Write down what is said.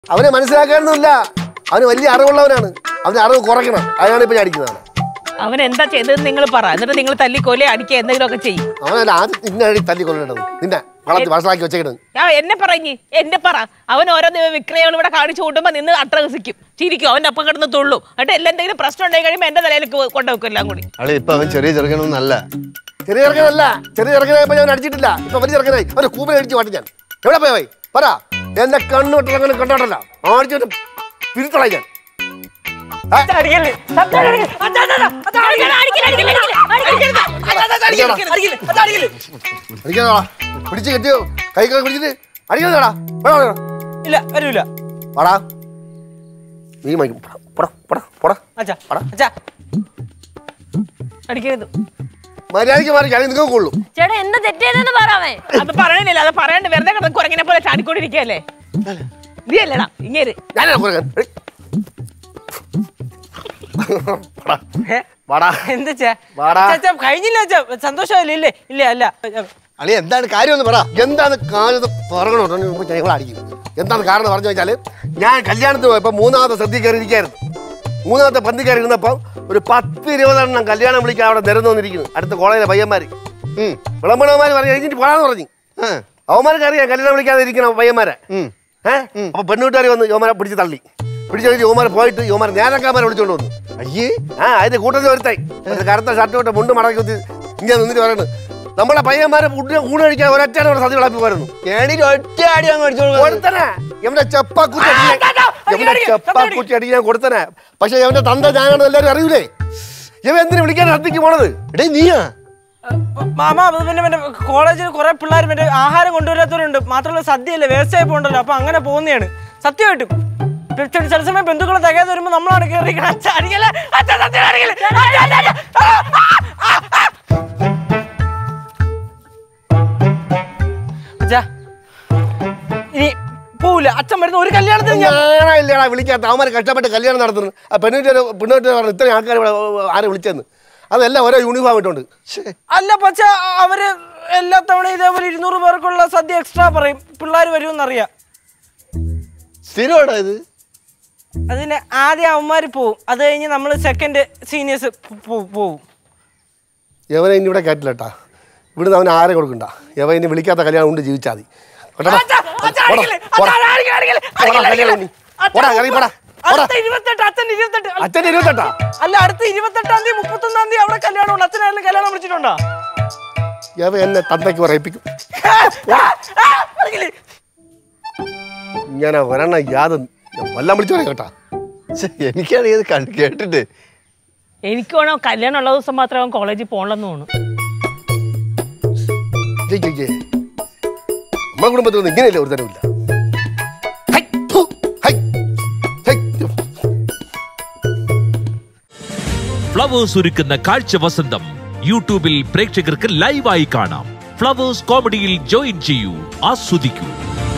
അവനെ മനസ്സിലാക്കാനൊന്നുമില്ല അവന് വലിയ അറിവുള്ളവനാണ് അവന് അറിവ് കുറയ്ക്കണം അതാണ് ഇപ്പൊ ഞാൻ അടിക്കുന്നതാണ് അവൻ എന്താ ചെയ്തതെന്ന് നിങ്ങൾ പറ എന്നിട്ട് നിങ്ങൾ തല്ലിക്കൊല്ലേ അടിക്കുക എന്തെങ്കിലുമൊക്കെ ചെയ്യും അവനല്ല ആദ്യം നിന്നെ അടി തല്ലി കൊല്ലേണ്ടത് നിന്നെ വളർത്തി മനസ്സിലാക്കി വെച്ചേക്കണത് ഞാൻ എന്നെ പറഞ്ഞ് എന്റെ പറ അവൻ ഓരോ ദിവ- വിക്രയങ്ങൾ ഇവിടെ കാണിച്ചു കൂട്ടുമ്പോ നിന്ന് അട്ടഹസിക്കും ചിരിക്കും അവന്റെ അപ്പം കിടന്ന് തുള്ളു എന്നിട്ട് എല്ലാം എന്തെങ്കിലും പ്രശ്നം ഉണ്ടായി കഴിയുമ്പോൾ എന്റെ തലയിലേക്ക് കൊണ്ടുവെക്കും എല്ലാം കൂടി അളി ഇപ്പൊ അവൻ ചെറിയ ചെറുക്കണമൊന്നല്ല ചെറിയ ചെറുക്കനല്ല ചെറിയ ചെറുക്കനായപ്പോ ഞാൻ അടിച്ചിട്ടില്ല ഇപ്പൊ വലിയ ചെറുക്കനായി അവന്റെ കൂപ്പ അടിച്ച് മാറ്റി ഞാൻ എവിടെ പോയി പോയി പറ എന്റെ കണ്ണുവിട്ടുള്ള അങ്ങനെ കണ്ടോട്ടല്ല അടിച്ചിട്ട് തിരുത്തളായി ഞാൻ ഏ? അടിക്കാതാ പിടിച്ച് കെട്ടിയോ കൈക്കൊക്കെ പിടിച്ചിട്ട് അടിക്കാതാടാ ഇല്ല വരൂല വാടാ നീ മൈക്കും പോടാ പോടാ പോടാ അച്ഛാ അടാ. അച്ഛാ അടിക്കരുത് മര്യാദയ്ക്ക് മാറി അല്ലെങ്കിൽ നിങ്ങൾക്ക് കൊള്ളു ചേട്ടാ എന്താ തെറ്റേതെന്ന് പറയാമേ അത് പറയണില്ല അത് പറയാണ്ട് വെറുതെ കിടന്ന് കുരങ്ങനെ പോലെ ചാടിക്കൊണ്ടിരിക്കല്ലേ നീ അല്ലടാ ഇങ്ങനെ ഞാനാ കുരങ്ങൻ എടി. വാടാ. ഏ? വാടാ എന്താ ചേ വാടാ. അച്ഛാ കഴിഞ്ഞില്ല അച്ഛാ സന്തോഷമല്ലേ ഇല്ലേ ഇല്ല അല്ല അളി എന്താണ് കാര്യം ഒന്ന് പറ എന്താണ് കാര്യം പറയണോ ഞങ്ങൾ അടിക്കും എന്താണ് കാരണം പറഞ്ഞു വെച്ചാല് ഞാൻ കല്യാണത്തിന് പോയപ്പോ മൂന്നാമത്തെ സദ്യ കയറി ഇരിക്കായിരുന്നു മൂന്നാമത്തെ പന്തി കയറി ഇരുന്നപ്പോ ഒരു പത്ത് ഇരുപതെണ്ണം കല്യാണം വിളിക്കാൻ അവിടെ നിരന്നു വന്നിരിക്കുന്നു അടുത്ത കോളേജിലെ പയ്യന്മാര് ഉം. വിളമ്പണവന്മാര് പറഞ്ഞു കഴിഞ്ഞിട്ട് പോകാന്ന് പറഞ്ഞു ആ. അവന്മാർക്ക് അറിയാം കല്യാണം വിളിക്കാതെ ഇരിക്കണം പയ്യന്മാരെ ഏഹ് അപ്പൊ പെണ്ണുകൂട്ടുകാർ വന്ന് യോമാരെ പിടിച്ച് തള്ളി പിടിച്ച് കഴിഞ്ഞ് യോമാരെ പോയിട്ട് യോമാരെ നേതാക്കാന്മാരെ വിളിച്ചോണ്ട് വന്നു അയ്യേ ആ അതിന്റെ കൂട്ടത്തിൽ ഒരുത്തായി ഒരു കറുത്ത ഷർട്ട് തൊട്ട് മുണ്ട് മടക്കി കുത്തി ഇങ്ങനെ നിന്നിട്ട് പറയുന്നു നമ്മളെ പയ്യന്മാരെ ഫുഡ് ഊണ് കഴിക്കാൻ ഒരൊറ്റ സദ്യ വിളപ്പി പോരുന്നു ഏണിട്ട് ഒറ്റ അടി അങ്ങ് അടിച്ചോളൂ കൊടുത്തനെ എവന്റെ ചെപ്പാക്കുറ്റി അടിക്കാൻ എവന്റെ ചെപ്പാക്കുറ്റി അടിക്കാൻ കൊടുത്തനെ പക്ഷെ എവന്റെ തന്ത ഞാനാണെന്ന് എല്ലാവരും അറിയൂലേ ഇവ എന്തിനു വിളിക്കാൻ സദ്യക്ക് പോണത് എടേ നീയാ മാമ അത് പിന്നെ മറ്റേ കോളേജിൽ കുറെ പിള്ളേർ മറ്റേ ആഹാരം കൊണ്ടുവരാത്തവരുണ്ട് മാത്രമല്ല സദ്യയല്ലേ വേസ്റ്റ് ആയി പോകണ്ടല്ലോ അപ്പൊ അങ്ങനെ പോകുന്നതാണ് സത്യമായിട്ടും പക്ഷേ ചില സമയം ബന്ധുക്കളെ തികയാതെ വരുമ്പോ നമ്മളാണ് കയറി അച്ഛാ അടിക്കല്ലേ അച്ഛാ സത്യം അടിക്കല്ലേ അച്ഛാ, അച്ഛാ, അച്ഛാ. ആ, ആ, ആ, ആ. അച്ഛാ ഇനി പോവില്ല അച്ഛൻ വരുന്ന ഒരു കല്യാണത്തിന് ഞാൻ ഇല്ലടാ വിളിക്കാത്ത അവന്മാർ കഷ്ടപ്പെട്ട് കല്യാണം നടത്തുന്നു ആ പെണ്ണുവീട്ടുകാർ പെണ്ണുവീട്ടുകാർ പറഞ്ഞു ഇത്രയും ആൾക്കാർ ഇവിടെ ആരെ വിളിച്ചെന്ന് അതെല്ലാം ഓരോ യൂണിഫോം ഇട്ടുണ്ട് അല്ല പക്ഷെ അവര് എല്ലാ തവണയും ഇതേപോലെ ഇരുന്നൂറ് പേർക്കുള്ള സദ്യ എക്സ്ട്രാ പറയും പിള്ളേർ വരുമെന്നറിയാം സ്ഥിരമാടാ ഇത് അതിന് ആദ്യം അവന്മാർ പോവും അത് കഴിഞ്ഞ് നമ്മൾ സെക്കൻഡ് സീനിയേഴ്സ് പോവും യവനെ ഇനി ഇവിടെ കയറ്റില്ല കേട്ടാ ഇവിടുന്ന് അവൻ ആരെ കൊടുക്കണ്ട യവൻ ഇനി വിളിക്കാത്ത കല്യാണം കൊണ്ട് ജീവിച്ചാൽ മതി കേട്ടോടാ? പോടാ, പോടാ. പോടാ, കല്യാണം ഇനി. പോടാ, ഇറങ്ങി പോടാ. പോടാ. അടുത്ത ഇരുപത്തെട്ട് അച്ഛൻ ഇരുപത്തെട്ട് അച്ഛൻ്റെ ഇരുപത്തെട്ടാ അല്ല അടുത്ത ഇരുപത്തെട്ടാം തീയതി മുപ്പത്തൊന്നാം തീയതി അവിടെ കല്യാണം ഉണ്ട് അച്ഛനായാലും കല്യാണം വിളിച്ചിട്ടുണ്ടോ യവ എന്നെ തന്തയ്ക്ക് പറയിപ്പിക്കും ഞാൻ ഒരെണ്ണ യാത് വല്ലം വിളിച്ചു പറയും കേട്ടാ ശ്ശെ, എനിക്കാണെങ്കിൽ ഇത് കണ്ട് കേട്ടിട്ട് എനിക്ക് വേണോ കല്യാണം ഉള്ള ദിവസം മാത്രമേ അവൻ കോളേജിൽ പോകണമെന്ന് തോന്നുന്നു ജയ് ജയ് ജയ് നമ്മുടെ കുടുംബത്തിലൊന്നും ഇങ്ങനെയല്ലേ ഒരു തരമില്ല ഹൈ, ഫു, ഹൈ, ഹൈ. ഫ്ലവേഴ്സ് ഒരുക്കുന്ന കാഴ്ച വസന്തം യൂട്യൂബിൽ പ്രേക്ഷകർക്ക് ലൈവായി കാണാം ഫ്ലവേഴ്സ് കോമഡിയിൽ ജോയിൻ ചെയ്യൂ ആസ്വദിക്കൂ